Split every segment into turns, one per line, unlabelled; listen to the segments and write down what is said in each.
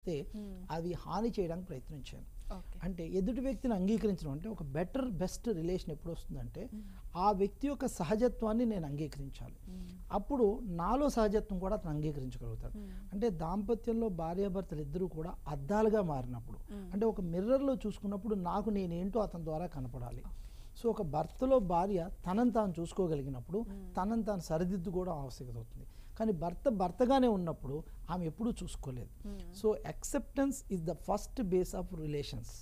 చేస్తే అవి హాని చేయడానికి ప్రయత్నించాను
ఓకే
అంటే ఎదుటి వ్యక్తిని అంగీకరించడం అంటే ఒక బెటర్ బెస్ట్ రిలేషన్ ఎప్పుడు వస్తుందంటే ఆ వ్యక్తి యొక్క సహజత్వాన్ని నేను అంగీకరించాలి అప్పుడు నాలో సహజత్వం కూడా అతను అంగీకరించగలుగుతాడు అంటే దాంపత్యంలో భార్యాభర్తలు ఇద్దరూ కూడా అద్దాలుగా మారినప్పుడు అంటే ఒక మిర్రర్లో చూసుకున్నప్పుడు నాకు నేనేంటో అతని ద్వారా కనపడాలి సో ఒక భర్తలో భార్య తనని తాను చూసుకోగలిగినప్పుడు తనని తాను సరిదిద్దుకోవడం ఆవశ్యకత అవుతుంది కానీ భర్త భర్తగానే ఉన్నప్పుడు ఆమె ఎప్పుడూ చూసుకోలేదు so acceptance is the first base of relations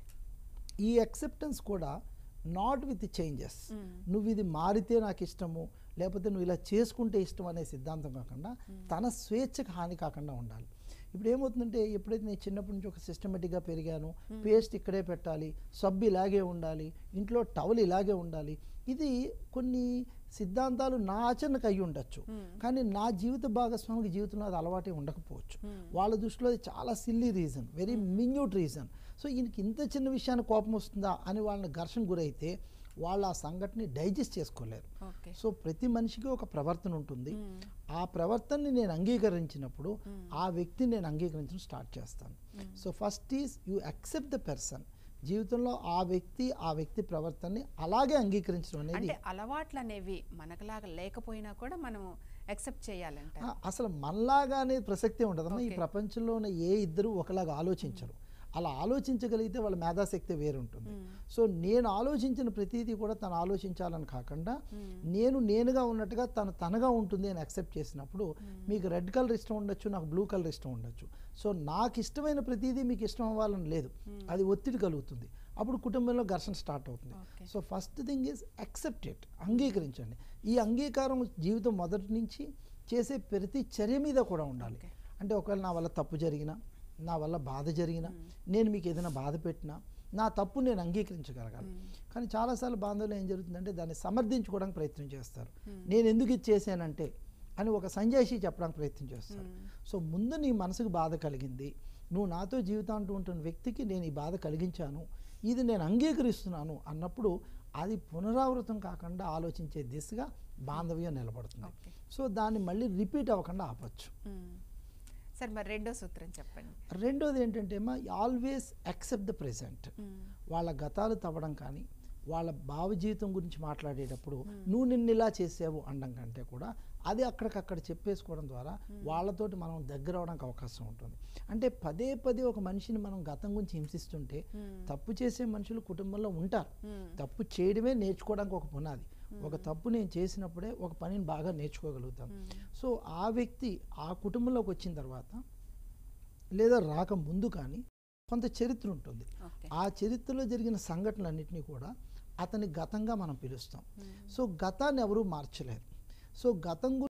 ఈ అక్సెప్టెన్స్ కూడా నాట్ విత్ చేంజెస్ నువ్వు ఇది మారితే నాకు ఇష్టము లేకపోతే నువ్వు ఇలా చేసుకుంటే ఇష్టం అనే సిద్ధాంతం కాకుండా తన స్వేచ్ఛకు హాని కాకుండా ఉండాలి ఇప్పుడు ఏమవుతుందంటే ఎప్పుడైతే నేను చిన్నప్పటి నుంచి ఒక సిస్టమేటిక్గా పెరిగాను పేస్ట్ ఇక్కడే పెట్టాలి సబ్బు ఇలాగే ఉండాలి ఇంట్లో టవల్ ఇలాగే ఉండాలి ఇది కొన్ని సిద్ధాంతాలు నా ఆచరణకు అయి ఉండొచ్చు కానీ నా జీవిత భాగస్వామికి జీవితంలో అది అలవాటే ఉండకపోవచ్చు వాళ్ళ దృష్టిలో అది చాలా silly reason very minute reason so ఈయనకి ఇంత చిన్న విషయానికి కోపం వస్తుందా అని వాళ్ళని ఘర్షణ గురైతే వాళ్ళు ఆ సంఘటనని డైజెస్ట్ చేసుకోలేరు
ఓకే
సో ప్రతి మనిషికి ఒక ప్రవర్తన ఉంటుంది ఆ ప్రవర్తనని నేను అంగీకరించినప్పుడు ఆ వ్యక్తిని నేను అంగీకరించడం స్టార్ట్ చేస్తాను so first is you accept the person జీవితంలో ఆ వ్యక్తి ఆ వ్యక్తి ప్రవర్తనని అలాగే అంగీకరించడం అనేది
అంటే అలవాట్లు అనేవి మనకులాగా లేకపోయినా కూడా మనం యాక్సెప్ట్ చేయాలంట
ఆ, అసలు మనలాగానే ప్రసక్తే ఉండదమ్మా ఈ
Okay.
ప్రపంచంలో ఉన్న ఏ ఇద్దరు ఒకలాగా ఆలోచించరు అలా ఆలోచించగలిగితే వాళ్ళ మేధాశక్తి వేరు ఉంటుంది సో నేను ఆలోచించిన ప్రతిదీ కూడా తను ఆలోచించాలని కాకుండా నేను నేనుగా ఉన్నట్టుగా తను తనగా ఉంటుంది అని అక్సెప్ట్ చేసినప్పుడు మీకు రెడ్ కలర్ ఇష్టం ఉండొచ్చు నాకు బ్లూ కలర్ ఇష్టం ఉండొచ్చు సో నాకు ఇష్టమైన ప్రతిదీ మీకు ఇష్టం అవ్వాలని లేదు అది ఒత్తిడి కలుగుతుంది అప్పుడు కుటుంబంలో ఘర్షణ స్టార్ట్ అవుతుంది
Okay.
So first thing is accept it అంగీకరించండి ఈ అంగీకారం జీవితం మొదటి నుంచి చేసే ప్రతి చర్య మీద కూడా ఉండాలి
Okay.
అంటే ఒకవేళ నా వల్ల తప్పు జరిగినా నా వల్ల బాధ జరిగినా నేను మీకు ఏదైనా బాధ పెట్టినా నా తప్పు నేను అంగీకరించగలగాలి కానీ చాలాసార్లు బాంధవులు ఏం జరుగుతుందంటే దాన్ని సమర్థించుకోవడానికి ప్రయత్నం చేస్తారు నేను ఎందుకు ఇది చేశానంటే అని ఒక సంజాయిషి చెప్పడానికి ప్రయత్నం చేస్తారు సో ముందు నీ మనసుకు బాధ కలిగింది నువ్వు నాతో జీవితాంటూ ఉంటున్న వ్యక్తికి నేను ఈ బాధ కలిగించాను ఇది నేను అంగీకరిస్తున్నాను అన్నప్పుడు అది పునరావృతం కాకుండా ఆలోచించే దిశగా బాంధవ్యం నిలబడుతుంది
Okay.
సో దాన్ని మళ్ళీ రిపీట్ అవ్వకుండా ఆపచ్చు
మ్మ్. సరే మరి రెండో సూత్రం చెప్పండి
రెండోది ఏంటంటే మా ఆల్వేస్ అక్సెప్ట్ ద ప్రెసెంట్ వాళ్ళ గతాలు తవ్వడం కానీ వాళ్ళ భావ జీవితం గురించి మాట్లాడేటప్పుడు నువ్వు నిన్ను ఇలా చేసావు అనడం కంటే కూడా అది అక్కడికక్కడ చెప్పేసుకోవడం ద్వారా వాళ్ళతోటి మనం దగ్గర అవడానికి అవకాశం ఉంటుంది అంటే పదే పదే ఒక మనిషిని మనం గతం గురించి హింసిస్తుంటే తప్పు చేసే మనుషులు కుటుంబంలో ఉంటారు తప్పు చేయడమే నేర్చుకోవడానికి ఒక పునాది ఒక తప్పు నేను చేసినప్పుడే ఒక పనిని బాగా నేర్చుకోగలుగుతాం సో ఆ వ్యక్తి ఆ కుటుంబంలోకి వచ్చిన తర్వాత లేదా రాక ముందు కానీ కొంత చరిత్ర ఉంటుంది
ఓకే
ఆ చరిత్రలో జరిగిన సంఘటనలన్నింటినీ కూడా అతని గతంగా మనం పిలుస్తాం సో గతాన్ని ఎవరూ మార్చలేరు సో గతం గురించి